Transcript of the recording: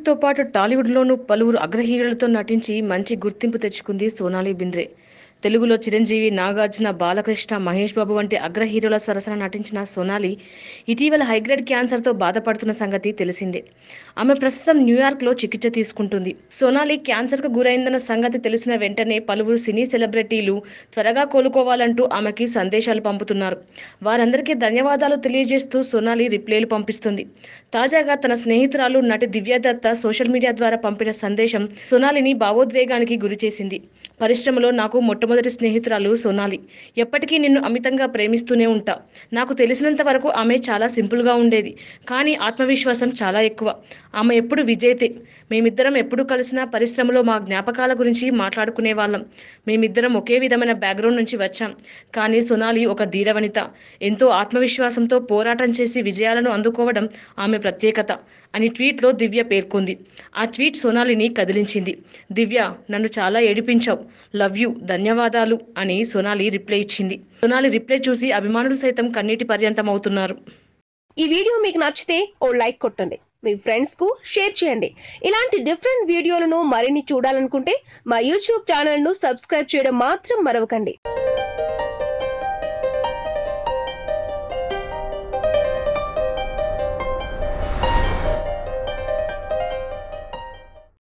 టాలీవుడ్తో పాటు టాలీవుడ్లోనూ పలువురు అగ్రహీరోలతో నటించి మంచి గుర్తింపు తెచ్చుకుంది సోనాలి బింద్రే తెలుగులో చిరంజీవి నాగార్జున బాలకృష్ణ మహేష్ బాబు వంటి అగ్ర హీరోల సరసన నటించిన సోనాలి ఇటీవల హైగ్రేడ్ క్యాన్సర్తో బాధపడుతున్న సంగతి తెలిసిందే ఆమె ప్రస్తుతం న్యూయార్క్లో చికిత్స తీసుకుంటుంది సోనాలి క్యాన్సర్కు గురైందన్న సంగతి తెలిసిన వెంటనే పలువురు సినీ సెలబ్రిటీలు త్వరగా కోలుకోవాలంటూ ఆమెకి సందేశాలు పంపుతున్నారు వారందరికీ ధన్యవాదాలు తెలియజేస్తూ సోనాలి రిప్లైలు పంపిస్తుంది తాజాగా తన స్నేహితురాలు నటి దివ్యదత్త సోషల్ మీడియా ద్వారా పంపిన సందేశం సోనాలిని భావోద్వేగానికి గురిచేసింది పరిశ్రమలో నాకు మొట్టమొదటి స్నేహితురాలు సోనాలి ఎప్పటికీ నిన్ను అమితంగా ప్రేమిస్తూనే ఉంటా నాకు తెలిసినంత వరకు ఆమె చాలా సింపుల్గా ఉండేది కానీ ఆత్మవిశ్వాసం చాలా ఎక్కువ ఆమె ఎప్పుడు విజేతే మేమిద్దరం ఎప్పుడు కలిసినా పరిశ్రమలో మా జ్ఞాపకాల గురించి మాట్లాడుకునే వాళ్ళం మేమిద్దరం ఒకే విధమైన బ్యాక్గ్రౌండ్ నుంచి వచ్చాం కానీ సోనాలి ఒక ధీరవనిత ఎంతో ఆత్మవిశ్వాసంతో పోరాటం చేసి విజయాలను అందుకోవడం ఆమె ప్రత్యేకత అని ట్వీట్లో దివ్య పేర్కొంది ఆ ట్వీట్ సోనాలిని కదిలించింది దివ్య నన్ను చాలా ఏడిపించావు లవ్ యూ ధన్యవాదాలు అని సోనాలి రిప్లై ఇచ్చింది సోనాలి రిప్లై చూసి అభిమానులు సైతం కన్నీటి పర్యంతం అవుతున్నారు ఈ వీడియో మీకు నచ్చితే ఓ లైక్ కొట్టండి మీ ఫ్రెండ్స్ కు షేర్ చేయండి ఇలాంటి డిఫరెంట్ వీడియోలను మరిన్ని చూడాలనుకుంటే మా యూట్యూబ్ ఛానల్ ను సబ్స్క్రైబ్ చేయడం మాత్రం మరవకండి